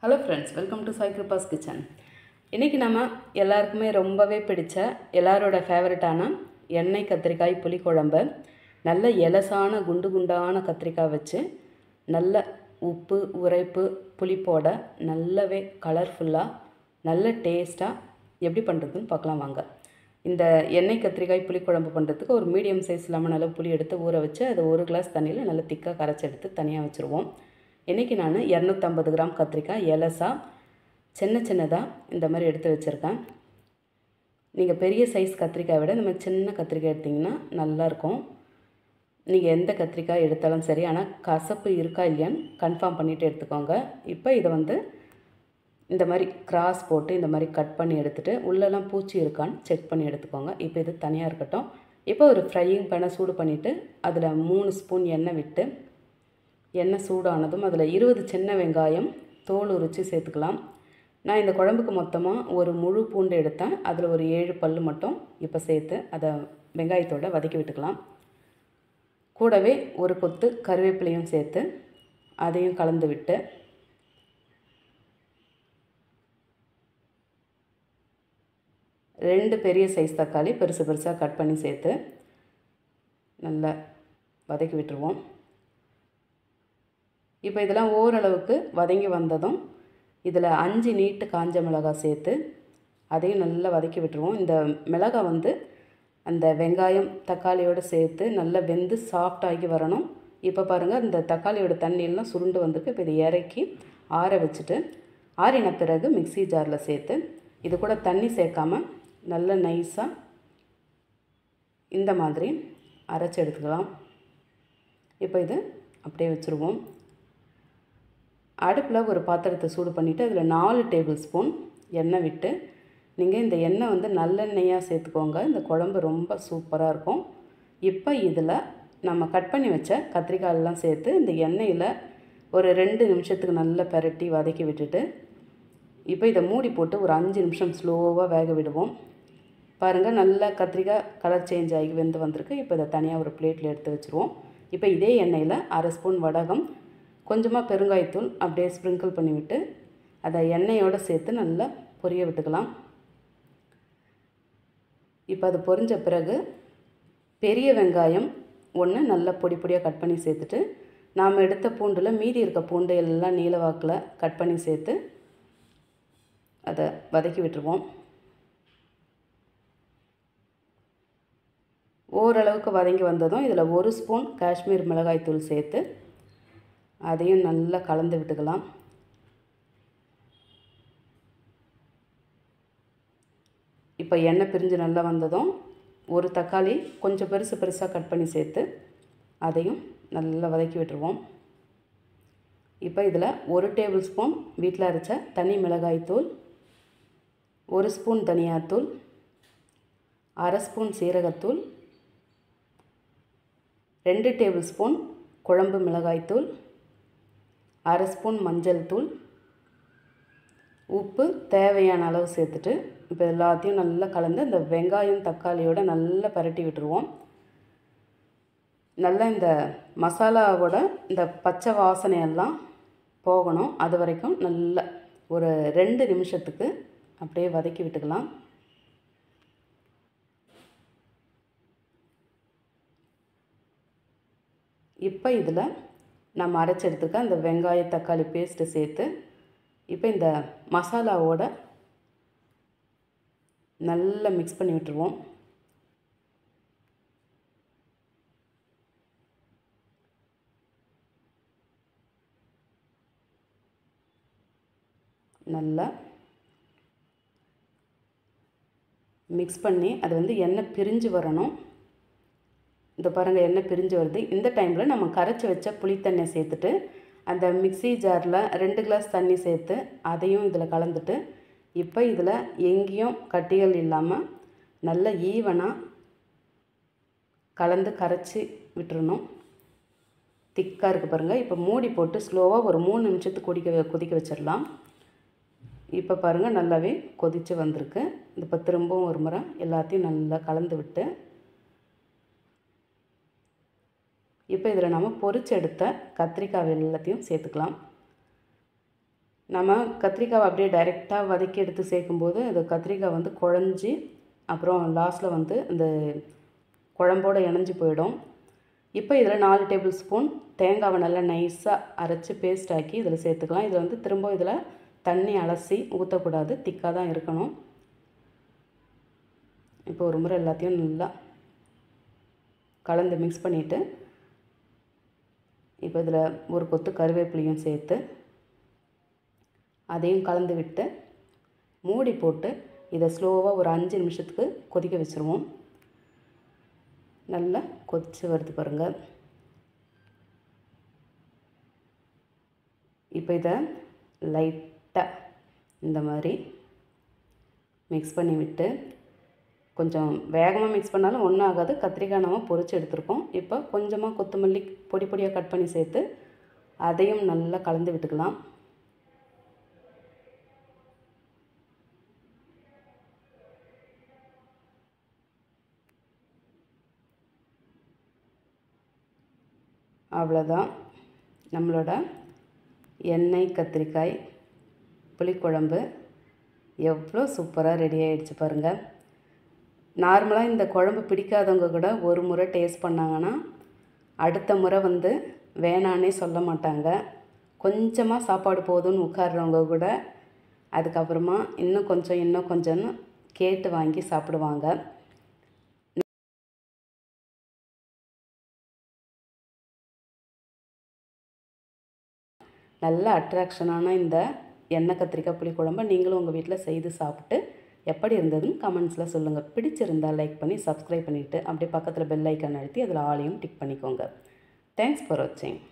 hello friends welcome to Sai Kirupa's kitchen இன்றைக்கி நம்ம எல்லாருக்குமே ரொம்பவே பிடிச்ச எல்லாரோட ஃபேவரட்டான எண்ணெய் கத்திரிக்காய் புளிக்குழம்பு நல்ல எலசான குண்டு குண்டான கத்திரிக்காய் வச்சு நல்ல உப்பு உரைப்பு புளிப்போட நல்லவே கலர்ஃபுல்லாக நல்ல டேஸ்ட்டாக எப்படி பண்ணுறதுன்னு பார்க்கலாம் வாங்க இந்த எண்ணெய் கத்திரிக்காய் புளிக்குழம்பு பண்ணுறதுக்கு ஒரு மீடியம் சைஸ் லெமன் அளவு புளி எடுத்து ஊற வச்சு அதை ஒரு கிளாஸ் தண்ணியில் நல்லா திக்காக கரைச்சி எடுத்து தனியாக வச்சுருவோம் இன்றைக்கி நான் இரநூத்தம்பது கிராம் கத்திரிக்காய் எலசா சின்ன சின்னதாக இந்த மாதிரி எடுத்து வச்சுருக்கேன் நீங்கள் பெரிய சைஸ் கத்திரிக்காய் விட இந்த மாதிரி சின்ன கத்திரிக்காய் எடுத்திங்கன்னா நல்லாயிருக்கும் நீங்கள் எந்த கத்திரிக்காய் எடுத்தாலும் சரி ஆனால் கசப்பு இருக்கா இல்லையான்னு கன்ஃபார்ம் பண்ணிவிட்டு எடுத்துக்கோங்க இப்போ இதை வந்து இந்த மாதிரி கிராஸ் போட்டு இந்த மாதிரி கட் பண்ணி எடுத்துகிட்டு உள்ளெல்லாம் பூச்சி இருக்கான்னு செக் பண்ணி எடுத்துக்கோங்க இப்போ இது தனியாக இருக்கட்டும் இப்போ ஒரு ஃப்ரையிங் பேனை சூடு பண்ணிவிட்டு அதில் மூணு ஸ்பூன் எண்ணெய் விட்டு எண்ணெய் சூடானதும் அதில் இருபது சின்ன வெங்காயம் தோல் உரித்து சேர்த்துக்கலாம் நான் இந்த குழம்புக்கு மொத்தமாக ஒரு முழு பூண்டு எடுத்தேன் அதில் ஒரு ஏழு பல் மட்டும் இப்போ சேர்த்து அதை வெங்காயத்தோட வதக்கி விட்டுக்கலாம் கூடவே ஒரு கொத்து கருவேப்பிலையும் சேர்த்து அதையும் கலந்து விட்டு ரெண்டு பெரிய சைஸ் தக்காளி பெருசு பெருசாக கட் பண்ணி சேர்த்து நல்லா வதக்கி விட்டுருவோம் இப்போ இதெல்லாம் ஓரளவுக்கு வதங்கி வந்ததும் இதில் அஞ்சு நீட்டு காஞ்ச மிளகாய் சேர்த்து அதையும் நல்லா வதக்கி விட்டுருவோம் இந்த மிளகாய் வந்து அந்த வெங்காயம் தக்காளியோடு சேர்த்து நல்லா வெந்து சாஃப்டாகி வரணும் இப்போ பாருங்கள் இந்த தக்காளியோட தண்ணியெல்லாம் சுருண்டு வந்திருக்கு இப்போ இதை இறக்கி ஆற வச்சுட்டு ஆறின பிறகு மிக்சி ஜாரில் சேர்த்து இது கூட தண்ணி சேர்க்காமல் நல்ல நைஸாக இந்த மாதிரி அரைச்சி எடுத்துக்கலாம் இப்போ இது அப்படியே வச்சுருவோம் அடுப்பில் ஒரு பாத்திரத்தை சூடு பண்ணிவிட்டு அதில் நாலு டேபிள் ஸ்பூன் எண்ணெய் விட்டு நீங்கள் இந்த எண்ணெய் வந்து நல்லெண்ணெயாக சேர்த்துக்கோங்க இந்த குழம்பு ரொம்ப சூப்பராக இருக்கும் இப்போ இதில் நம்ம கட் பண்ணி வச்ச கத்திரிக்காயெல்லாம் சேர்த்து இந்த எண்ணெயில் ஒரு ரெண்டு நிமிஷத்துக்கு நல்லா பெரட்டி வதக்கி விட்டுட்டு இப்போ இதை மூடி போட்டு ஒரு அஞ்சு நிமிஷம் ஸ்லோவாக வேக விடுவோம் பாருங்கள் நல்லா கத்திரிக்காய் கலர் சேஞ்ச் ஆகி வெந்து வந்திருக்கு இப்போ இதை தனியாக ஒரு பிளேட்டில் எடுத்து வச்சுருவோம் இப்போ இதே எண்ணெயில் அரை ஸ்பூன் வடகம் கொஞ்சமாக பெருங்காயத்தூள் அப்படியே ஸ்ப்ரிங்கிள் பண்ணிவிட்டு அதை எண்ணெயோடு சேர்த்து நல்லா பொரிய விட்டுக்கலாம் இப்போ அது பொரிஞ்ச பிறகு பெரிய வெங்காயம் ஒன்று நல்லா பொடி பொடியாக கட் பண்ணி சேர்த்துட்டு நாம் எடுத்த பூண்டில் மீதி இருக்க பூண்டு எல்லாம் நீல வாக்கில் கட் பண்ணி சேர்த்து அதை வதக்கி விட்டுருவோம் ஓரளவுக்கு வதங்கி வந்ததும் இதில் ஒரு ஸ்பூன் காஷ்மீர் மிளகாய்த்தூள் சேர்த்து அதையும் நல்லா கலந்து விட்டுக்கலாம் இப்போ எண்ணெய் பிரிஞ்சு நல்லா வந்ததும் ஒரு தக்காளி கொஞ்சம் பெருசு பெருசாக கட் பண்ணி சேர்த்து அதையும் நல்லா வதக்கி விட்டுருவோம் இப்போ இதில் ஒரு டேபிள் ஸ்பூன் வீட்டில் அரைச்ச தனி மிளகாய்த்தூள் ஒரு ஸ்பூன் தனியாத்தூள் அரை ஸ்பூன் சீரகத்தூள் ரெண்டு டேபிள் ஸ்பூன் குழம்பு மிளகாய்த்தூள் அரை ஸ்பூன் மஞ்சள் தூள் உப்பு தேவையான அளவு சேர்த்துட்டு இப்போ எல்லாத்தையும் நல்லா கலந்து இந்த வெங்காயம் தக்காளியோடு நல்லா பரட்டி விட்டுருவோம் நல்லா இந்த மசாலாவோட இந்த பச்சை வாசனையெல்லாம் போகணும் அது வரைக்கும் நல்லா ஒரு ரெண்டு நிமிஷத்துக்கு அப்படியே வதக்கி விட்டுக்கலாம் இப்போ இதில் நம்ம அரைச்சி எடுத்துக்க அந்த வெங்காய தக்காளி பேஸ்ட்டு சேர்த்து இப்போ இந்த மசாலாவோட நல்லா மிக்ஸ் பண்ணி விட்டுருவோம் நல்லா மிக்ஸ் பண்ணி அது வந்து எண்ணெய் பிரிஞ்சு வரணும் இந்த பாருங்கள் எண்ணெய் பிரிஞ்சு வருது இந்த டைமில் நம்ம கரைச்சி வச்ச புளித்தண்ணி சேர்த்துட்டு அந்த மிக்சி ஜாரில் ரெண்டு கிளாஸ் தண்ணி சேர்த்து அதையும் இதில் கலந்துட்டு இப்போ இதில் எங்கேயும் கட்டிகள் இல்லாமல் நல்ல ஈவனாக கலந்து கரைச்சி விட்டுறணும் திக்காக இருக்குது பாருங்கள் இப்போ மூடி போட்டு ஸ்லோவாக ஒரு மூணு நிமிஷத்துக்கு கொதிக்க கொதிக்க வச்சிடலாம் இப்போ பாருங்கள் நல்லாவே கொதித்து வந்திருக்கு இப்போ திரும்பவும் ஒரு முறை எல்லாத்தையும் நல்லா கலந்து விட்டு இப்போ இதில் நம்ம பொரிச்சு எடுத்த கத்திரிக்காய் எல்லாத்தையும் சேர்த்துக்கலாம் நம்ம கத்திரிக்காவை அப்படியே டைரெக்டாக வதக்கி எடுத்து சேர்க்கும்போது அது கத்திரிக்காய் வந்து குழஞ்சி அப்புறம் லாஸ்ட்டில் வந்து இந்த குழம்போடு இணைஞ்சு போயிடும் இப்போ இதில் நாலு டேபிள் ஸ்பூன் தேங்காவை நல்லா நைஸாக அரைச்சி பேஸ்ட் ஆக்கி இதில் சேர்த்துக்கலாம் இதில் வந்து திரும்ப இதில் தண்ணி அலசி ஊற்றக்கூடாது திக்காக தான் இருக்கணும் இப்போ ஒரு முறை எல்லாத்தையும் நல்லா கலந்து மிக்ஸ் பண்ணிவிட்டு இப்போ இதில் ஒரு கொத்து கருவேப்பிலையும் சேர்த்து அதையும் கலந்து விட்டு மூடி போட்டு இதை ஸ்லோவாக ஒரு அஞ்சு நிமிஷத்துக்கு கொதிக்க வச்சுருவோம் நல்லா கொதிச்சு வருது பாருங்கள் இப்போ இதை லைட்டாக இந்த மாதிரி மிக்ஸ் பண்ணி விட்டு கொஞ்சம் வேகமாக மிக்ஸ் பண்ணாலும் ஒன்றும் ஆகாது கத்திரிக்காய் நம்ம பொரிச்சு எடுத்துருக்கோம் இப்போ கொஞ்சமாக கொத்தமல்லி பொடி பொடியாக கட் பண்ணி சேர்த்து அதையும் நல்லா கலந்து விட்டுக்கலாம் அவ்வளோதான் நம்மளோட எண்ணெய் கத்திரிக்காய் புளிக்குழம்பு எவ்வளோ சூப்பராக ரெடி ஆகிடுச்சு பாருங்கள் நார்மலாக இந்த குழம்பு பிடிக்காதவங்க கூட ஒரு முறை டேஸ்ட் பண்ணாங்கன்னா அடுத்த முறை வந்து வேணான்னே சொல்ல மாட்டாங்க கொஞ்சமாக சாப்பாடு போதும்னு உட்கார்றவங்க கூட அதுக்கப்புறமா இன்னும் கொஞ்சம் இன்னும் கொஞ்சம்னு கேட்டு வாங்கி சாப்பிடுவாங்க நல்ல அட்ராக்ஷனான இந்த எண்ணெய் கத்திரிக்காய் புளி குழம்பை நீங்களும் உங்கள் வீட்டில் செய்து சாப்பிட்டு எப்படி இருந்ததுன்னு கமெண்ட்ஸில் சொல்லுங்கள் பிடிச்சிருந்தால் லைக் பண்ணி சப்ஸ்கிரைப் பண்ணிவிட்டு அப்படியே பக்கத்தில் பெல் ஐக்கான் அழுத்தி அதில் ஆலையும் டிக் பண்ணிக்கோங்க தேங்க்ஸ் ஃபார் வாட்சிங்